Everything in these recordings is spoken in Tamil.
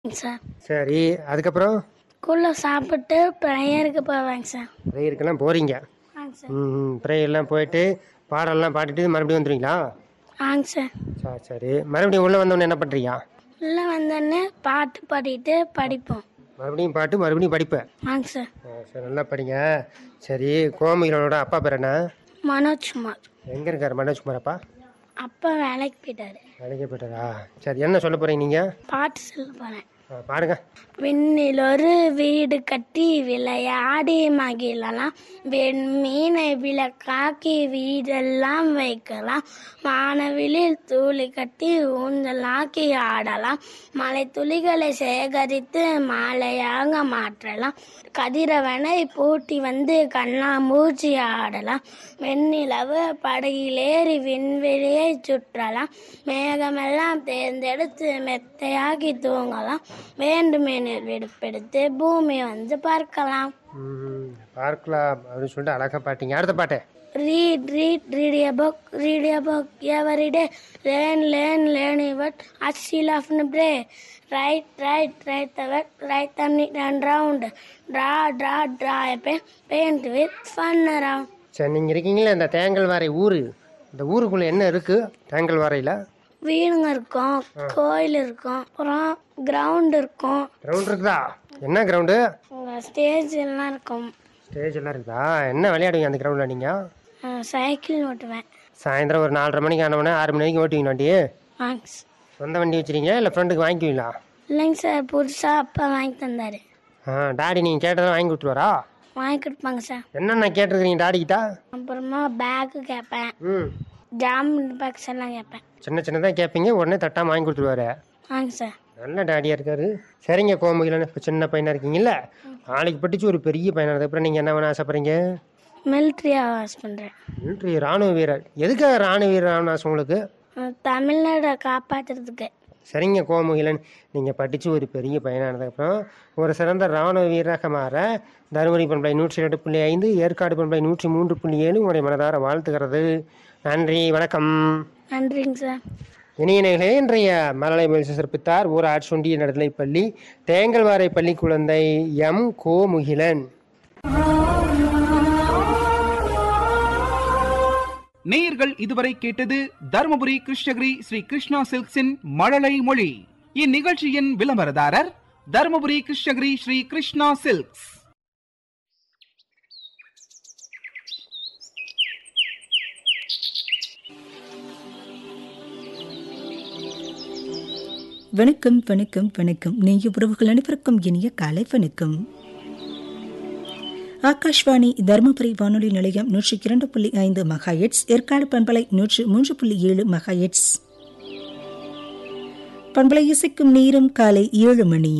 சார் சரி அதுக்கப்புறம் ஸ்கூலில் சாப்பிட்டு ப்ரேயருக்கு போவேங்க சார் ப்ரேயருக்கெல்லாம் போகிறீங்க ஆங்க சார் ம் ப்ரேயர்லாம் போயிட்டு பாடலாம் பாடிட்டு மறுபடியும் வந்துடுவீங்களா ஆங்க சார் சரி சரி மறுபடியும் உள்ளே வந்தோடனே என்ன பண்ணுறீங்க உள்ளே வந்தோடனே பாட்டு பாடிட்டு படிப்போம் மறுபடியும் பாட்டு மறுபடியும் படிப்பேன் ஆங்க சார் ஆ, சரி நல்லா படிங்க சரி கோமிகளோட அப்பா பேர் என்ன மனோஜ்குமார் எங்கே இருக்கார் மனோஜ்குமார் அப்பா அப்பா வேலைக்கு போயிட்டாரு வேலைக்கே போயிட்டாரா சரி என்ன சொல்ல போகிறீங்க நீங்கள் பாட்டு சொல்ல போகிறேன் பாடுங்க விண்ணில் ஒரு வீடு கட்டி விளையாடி மகிழலாம் வெண்மீனை விளக்காக்கி வீடெல்லாம் வைக்கலாம் வானவிலில் தூளி கட்டி ஊஞ்சலாக்கி ஆடலாம் மலை துளிகளை சேகரித்து மாலையாக மாற்றலாம் கதிரவனை பூட்டி வந்து கண்ணாமூச்சி ஆடலாம் வெண்ணிலவு படகிலேறி விண்வெளியை சுற்றலாம் மேகமெல்லாம் தேர்ந்தெடுத்து மெத்தையாகி தூங்கலாம் வேண்டுமெனில் விடுப்பெடுத்து பூமி வந்து பார்க்கலாம் ம், பார்க்கலாம் அப்படின்னு சொல்லிட்டு அழகாக பாட்டீங்க அடுத்த பாட்டு Read, read, read a book, read a book every day. Learn, learn, learn a word. As she laugh and pray. Write, write, write the word. Write the neat and round. Draw, draw, draw a pen. Paint with fun around. சரி நீங்கள் இருக்கீங்களே இந்த தேங்கல்வாரை ஊர் இந்த ஊருக்குள்ளே என்ன இருக்குது தேங்கல்வாரையில் வீடுங்க இருக்கும் கோயில் இருக்கும் அப்புறம் கிரவுண்ட் இருக்கும் கிரவுண்ட் இருக்குதா என்ன கிரவுண்டு ஸ்டேஜ் எல்லாம் இருக்கும் ஸ்டேஜ் எல்லாம் இருக்குதா என்ன விளையாடுவீங்க அந்த கிரவுண்டில் நீங்கள் அஹ் சைக்கிள் ஓட்டுவேன் சாயந்தரம் ஒரு நாலரை மணிக்கு ஆனவொடனே ஆறு மணி வரைக்கும் ஓட்டுவீங்க வண்டி தேங்க்ஸ் சொந்த வண்டி வச்சுருக்கீங்க இல்லை ஃப்ரெண்டுக்கு வாங்கிக்குவீங்களா இல்லைங்க சார் புதுசாக அப்பா வாங்கி தந்தார் ஆ டாடி நீங்கள் கேட்டதெல்லாம் வாங்கி கொடுத்துருவாரா வாங்கி கொடுப்பாங்க சார் என்னென்ன கேட்டிருக்கிறீங்க டாடிக்கிட்டா அப்புறமா பேக்கு கேட்பேன் ம் ஜாமெண்ட் பாக்ஸ் எல்லாம் கேட்பேன் சின்ன சின்னதாக கேட்பீங்க உடனே தட்டாமல் வாங்கி கொடுத்துருவாரு வாங்க சார் நல்ல டாடியாக இருக்காரு சரிங்க கோமுகிலன்னு இப்போ சின்ன பையனாக இருக்கீங்கல்ல நாளைக்கு படிச்சு ஒரு பெரிய பையனாக அப்புறம் நீங்கள் என்ன வேணும் ஆசைப்படுறீங்க மிலிட்ரி வாஷ் பண்ணுறேன் மிலிட்ரி ராணுவ வீரர் எதுக்காக ராணுவ வீரர் ஆகணும் ஆசை உங்களுக்கு தமிழ்நாடை காப்பாற்றுறதுக்கு சரிங்க கோமுகிலன் நீங்கள் படித்து ஒரு பெரிய பையனானதுக்கப்புறம் ஒரு சிறந்த ராணுவ வீரராக மாற தருமபுரி பண்பலை நூற்றி ரெண்டு புள்ளி ஐந்து ஏற்காடு பண்பலை நூற்றி மூன்று புள்ளி ஏழு உங்களுடைய மனதார வாழ்த்துகிறது நன்றி வணக்கம் நன்றிங்க சார் இணையர்களே இன்றைய மலலை முயற்சி சிறப்பித்தார் ஊராட்சி ஒன்றிய நடுநிலைப்பள்ளி தேங்கல்வாரை பள்ளி குழந்தை எம் கோமுகிலன் நேயர்கள் இதுவரை கேட்டது தருமபுரி கிருஷ்ணகிரி ஸ்ரீ கிருஷ்ணா சில்க்ஸின் மழலை மொழி இந்நிகழ்ச்சியின் விளம்பரதாரர் தருமபுரி கிருஷ்ணகிரி ஸ்ரீ கிருஷ்ணா சில்க்ஸ் வணக்கம் வணக்கம் வணக்கம் நெய்ய உறவுகள் அனைவருக்கும் இனிய காலை வணக்கம் ஆகாஷ்வாணி தருமபுரி வானொலி நிலையம் நூற்றி இரண்டு புள்ளி ஐந்து மெகாஹெட்ஸ் ஏற்காடு பண்பலை நூற்று மூன்று புள்ளி ஏழு மெகாஹெட்ஸ் பண்பலை இசைக்கும் நேரம் காலை ஏழு மணி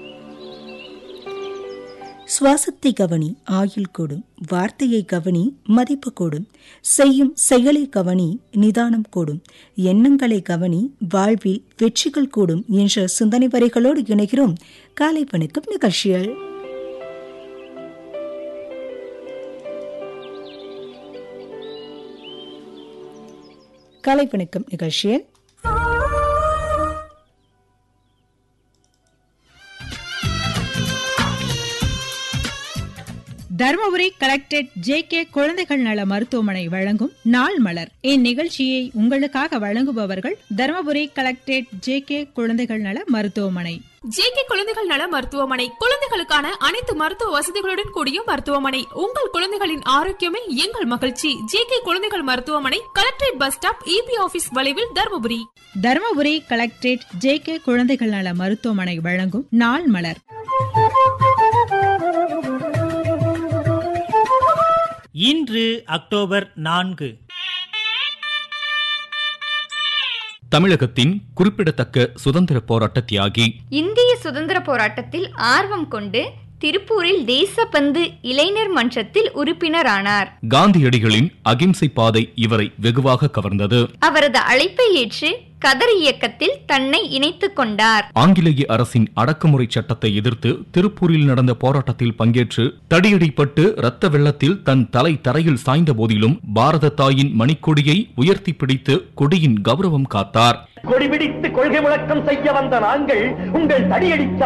சுவாசத்தை கவனி ஆயுள் கூடும் வார்த்தையை கவனி மதிப்பு கூடும் செய்யும் செயலை கவனி நிதானம் கூடும் எண்ணங்களை கவனி வாழ்வில் வெற்றிகள் கூடும் என்ற சிந்தனை வரைகளோடு இணைகிறோம் காலை வணக்கம் நிகழ்ச்சிகள் காலை வணக்கம் நிகழ்ச்சியில் தருமபுரி கலெக்டரேட் ஜே கே குழந்தைகள் நல மருத்துவமனை வழங்கும் நாள் மலர் இந்நிகழ்ச்சியை உங்களுக்காக வழங்குபவர்கள் தருமபுரி கலெக்டரேட் ஜே கே குழந்தைகள் நல மருத்துவமனை ஜேகே குழந்தைகள் நல மருத்துவமனை குழந்தைகளுக்கான அனைத்து மருத்துவ வசதிகளுடன் கூடிய மருத்துவமனை உங்கள் குழந்தைகளின் ஆரோக்கியமே எங்கள் மகிழ்ச்சி ஜேகே குழந்தைகள் மருத்துவமனை collectorate bus stop EB office வளைவில் Dharmapuri Dharmapuri collectorate J K குழந்தைகள் நல மருத்துவமனை வழங்கும் நாள் மலர் இன்று அக்டோபர் நான்கு தமிழகத்தின் குறிப்பிடத்தக்க சுதந்திர போராட்ட தியாகி இந்திய சுதந்திர போராட்டத்தில் ஆர்வம் கொண்டு திருப்பூரில் தேசப்பந்து இளைஞர் மன்றத்தில் உறுப்பினரானார் காந்தியடிகளின் அகிம்சை பாதை இவரை வெகுவாக கவர்ந்தது அவரது அழைப்பை ஏற்று கதர் இயக்கத்தில் தன்னை இணைத்துக் கொண்டார் ஆங்கிலேய அரசின் அடக்குமுறை சட்டத்தை எதிர்த்து திருப்பூரில் நடந்த போராட்டத்தில் பங்கேற்று தடியடிப்பட்டு இரத்த வெள்ளத்தில் தன் தலை தரையில் சாய்ந்த போதிலும் பாரத தாயின் மணிக்கொடியை உயர்த்தி பிடித்து கொடியின் கௌரவம் காத்தார் கொடிபிடித்து கொள்கை முழக்கம் செய்ய வந்த நாங்கள் உங்கள் தடியடித்த